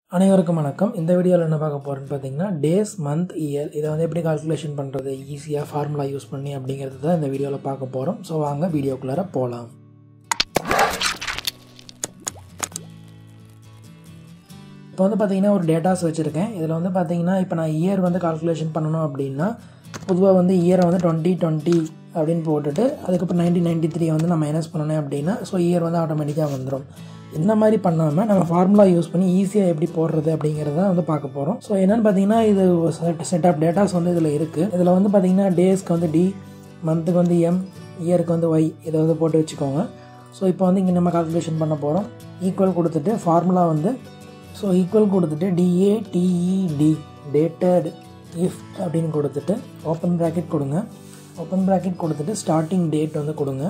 அனைவருக்கும் வணக்கம் இந்த வீடியோவில் என்ன பார்க்க போகிறேன்னு பார்த்தீங்கன்னா டேஸ் மந்த் இயர் இதை வந்து எப்படி கால்குலேஷன் பண்ணுறது ஈஸியாக ஃபார்முலா யூஸ் பண்ணி அப்படிங்கிறது தான் இந்த வீடியோவில் பார்க்க போகிறோம் ஸோ வாங்க வீடியோக்குள்ளார போகலாம் இப்போ வந்து பார்த்தீங்கன்னா ஒரு டேட்டாஸ் வச்சுருக்கேன் இதில் வந்து பார்த்தீங்கன்னா இப்போ நான் இயர் வந்து கால்குலேஷன் பண்ணணும் அப்படின்னா பொதுவாக வந்து இயரை வந்து டுவெண்ட்டி டுவெண்ட்டி அப்படின்னு போட்டுட்டு அதுக்கப்புறம் நைன்டீன் நைன்டி த்ரீ வந்து நான் மைனஸ் பண்ணணும் அப்படின்னா ஸோ இயர் வந்து ஆட்டோமேட்டிக்காக வந்துடும் இந்த மாதிரி பண்ணாமல் நம்ம ஃபார்முலா யூஸ் பண்ணி ஈஸியாக எப்படி போடுறது அப்படிங்கிறத வந்து பார்க்க போகிறோம் ஸோ என்னென்னு பார்த்தீங்கன்னா இது செட் செட் ஆஃப் டேட்டாஸ் வந்து இதில் இருக்குது இதில் வந்து பார்த்தீங்கன்னா டேஸ்க்கு வந்து டி மந்த்துக்கு வந்து எம் இயருக்கு வந்து ஒய் இதை வந்து போட்டு வச்சுக்கோங்க ஸோ இப்போ வந்து இங்கே நம்ம கால்குலேஷன் பண்ண போகிறோம் ஈக்குவல் கொடுத்துட்டு ஃபார்முலா வந்து ஸோ ஈக்குவல் கொடுத்துட்டு டிஏ டிஇடி டேட்டட் இஃப் அப்படின்னு கொடுத்துட்டு ஓப்பன் ப்ராக்கெட் கொடுங்க ஓப்பன் ப்ராக்கெட் கொடுத்துட்டு ஸ்டார்டிங் டேட் வந்து கொடுங்க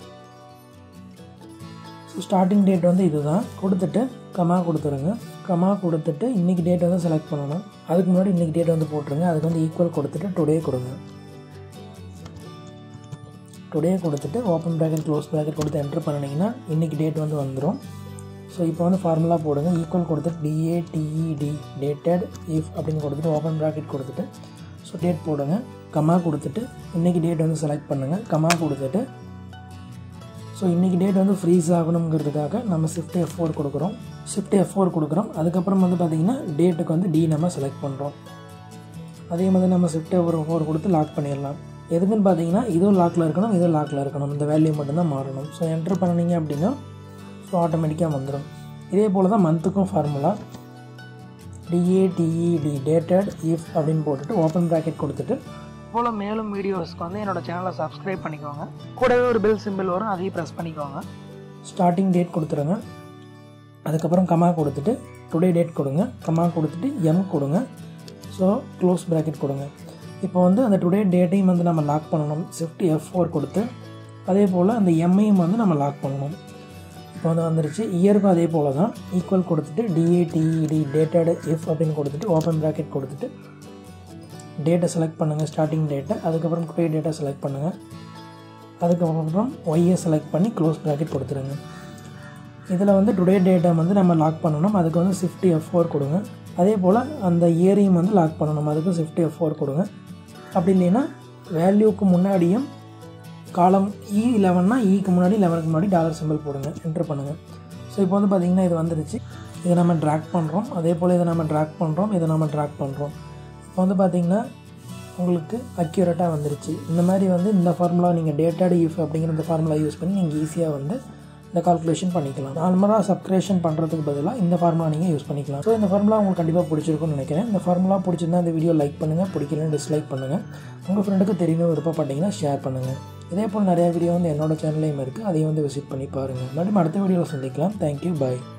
ஸோ ஸ்டார்டிங் டேட் வந்து இதுதான் கொடுத்துட்டு கமா கொடுத்துருங்க கமா கொடுத்துட்டு இன்றைக்கி டேட் வந்து செலக்ட் பண்ணணும் அதுக்கு முன்னாடி இன்றைக்கி டேட் வந்து போட்டுருங்க அதுக்கு வந்து ஈக்குவல் கொடுத்துட்டு டுடே கொடுங்க டுடே கொடுத்துட்டு ஓப்பன் ப்ராக்கெட் க்ளோஸ் ப்ராக்கெட் கொடுத்து என்ட்ரு பண்ணிங்கன்னா இன்றைக்கி டேட் வந்து வந்துடும் ஸோ இப்போ வந்து ஃபார்முலா போடுங்க ஈக்குவல் கொடுத்துட்டு டிஏடிஇடி டேட்டட் இஃப் அப்படின்னு கொடுத்துட்டு ஓப்பன் ப்ராக்கெட் கொடுத்துட்டு ஸோ டேட் போடுங்க கமா கொடுத்துட்டு இன்றைக்கி டேட் வந்து செலக்ட் பண்ணுங்கள் கமா கொடுத்துட்டு ஸோ இன்றைக்கி டேட் வந்து ஃப்ரீஸ் ஆகணுங்கிறதுக்காக நம்ம ஷிஃப்ட் எஃப் ஃபோர் கொடுக்குறோம் ஷிஃப்ட் எஃப் ஃபோர் கொடுக்குறோம் அதுக்கப்புறம் வந்து பார்த்திங்கன்னா டேட்டுக்கு வந்து டி நம்ம செலக்ட் பண்ணுறோம் அதே மாதிரி நம்ம ஷிஃப்ட் எஃப் ஃபோர் கொடுத்து லாக் பண்ணிடலாம் எதுக்குன்னு பார்த்தீங்கன்னா இதுவும் லாக்கில் இருக்கணும் இதுவும் லாக்கில் இருக்கணும் இந்த வேல்யூ மட்டும்தான் மாறணும் ஸோ என்ட்ரு பண்ணினீங்க அப்படின்னா ஸோ ஆட்டோமேட்டிக்காக வந்துடும் இதே போல் தான் மந்த்துக்கும் ஃபார்முலா டிஏடிஇடி டேட்டட் இஃப் அப்படின்னு போட்டுட்டு ஓப்பன் ப்ராக்கெட் கொடுத்துட்டு போல் மேலும் வீடியோஸ்க்கு வந்து என்னோட சேனலை சப்ஸ்கிரைப் பண்ணிக்கோங்க கூடவே ஒரு பெல் சிம்பிள் வரும் அதையும் ப்ரெஸ் பண்ணிக்கோங்க ஸ்டார்டிங் டேட் கொடுத்துருங்க அதுக்கப்புறம் கமா கொடுத்துட்டு டுடே டேட் கொடுங்க கமா கொடுத்துட்டு எம் கொடுங்க ஸோ க்ளோஸ் ப்ராக்கெட் கொடுங்க இப்போ வந்து அந்த டுடே டேட்டையும் வந்து நம்ம லாக் பண்ணணும் ஷிஃப்ட் எஃப் ஃபோர் கொடுத்து அதே போல் அந்த எம்ஐயும் வந்து நம்ம லாக் பண்ணணும் இப்போ வந்து வந்துருச்சு இயருக்கும் அதே போல் தான் ஈக்குவல் கொடுத்துட்டு டிஏடிஇடி டேட்டட் எஃப் அப்படின்னு கொடுத்துட்டு ஓப்பன் ப்ராக்கெட் கொடுத்துட்டு டேட்டை செலக்ட் பண்ணுங்கள் ஸ்டார்டிங் டேட்டை அதுக்கப்புறம் டுடே டேட்டை செலக்ட் பண்ணுங்கள் அதுக்கப்புறம் ஒய்யை செலக்ட் பண்ணி க்ளோஸ் ப்ராக்கெட் கொடுத்துருங்க இதில் வந்து டுடே டேட்டை வந்து நம்ம லாக் பண்ணணும் அதுக்கு வந்து ஷிஃப்ட் எஃப் ஃபோர் கொடுங்க அதே போல் அந்த இயரையும் வந்து லாக் பண்ணணும் அதுக்கு ஷிஃப்ட் எஃப் ஃபோர் கொடுங்க அப்படி இல்லைன்னா வேல்யூக்கு முன்னாடியும் காலம் இ லெவன்னா இக்கு முன்னாடி லெவனுக்கு முன்னாடி டாலர் சிம்பிள் போடுங்க என்ட்ரு பண்ணுங்கள் ஸோ இப்போ வந்து பார்த்திங்கன்னா இது வந்துருச்சு இதை நம்ம ட்ராக் பண்ணுறோம் அதே போல் இதை நம்ம ட்ராக் பண்ணுறோம் இதை நம்ம ட்ராக் பண்ணுறோம் இப்போ வந்து பார்த்திங்கன்னா உங்களுக்கு அக்யூரேட்டாக வந்துருச்சு இந்த மாதிரி வந்து இந்த ஃபார்முலா நீங்கள் டேட்டாடு யூஃப் அப்படிங்கிற இந்த ஃபார்முலா யூஸ் பண்ணி நீங்கள் ஈஸியாக வந்து இந்த கால்குலேஷன் பண்ணிக்கலாம் நார்மலாக சப்ஸ்கிரேஷன் பண்ணுறதுக்கு பதிலாக இந்த ஃபார்முலா நீங்கள் யூஸ் பண்ணிக்கலாம் ஸோ இந்த ஃபார்முலா உங்களுக்கு கண்டிப்பாக பிடிச்சிருக்கும்னு நினைக்கிறேன் இந்த ஃபார்முலா பிடிச்சிருந்தா இந்த வீடியோ லைக் பண்ணுங்கள் பிடிக்கலன்னு டிஸ்லைக் பண்ணுங்கள் உங்கள் ஃப்ரெண்டுக்கு தெரியணும் விருப்பப்பட்டீங்கன்னா ஷேர் பண்ணுங்கள் இதே போல் நிறையா வீடியோ வந்து என்னோட சேனல்லையும் இருக்குது அதையும் வந்து விசிட் பண்ணி பாருங்கள் மறுபடியும் அடுத்த வீடியோவில் சந்திக்கலாம் தேங்க்யூ பாய்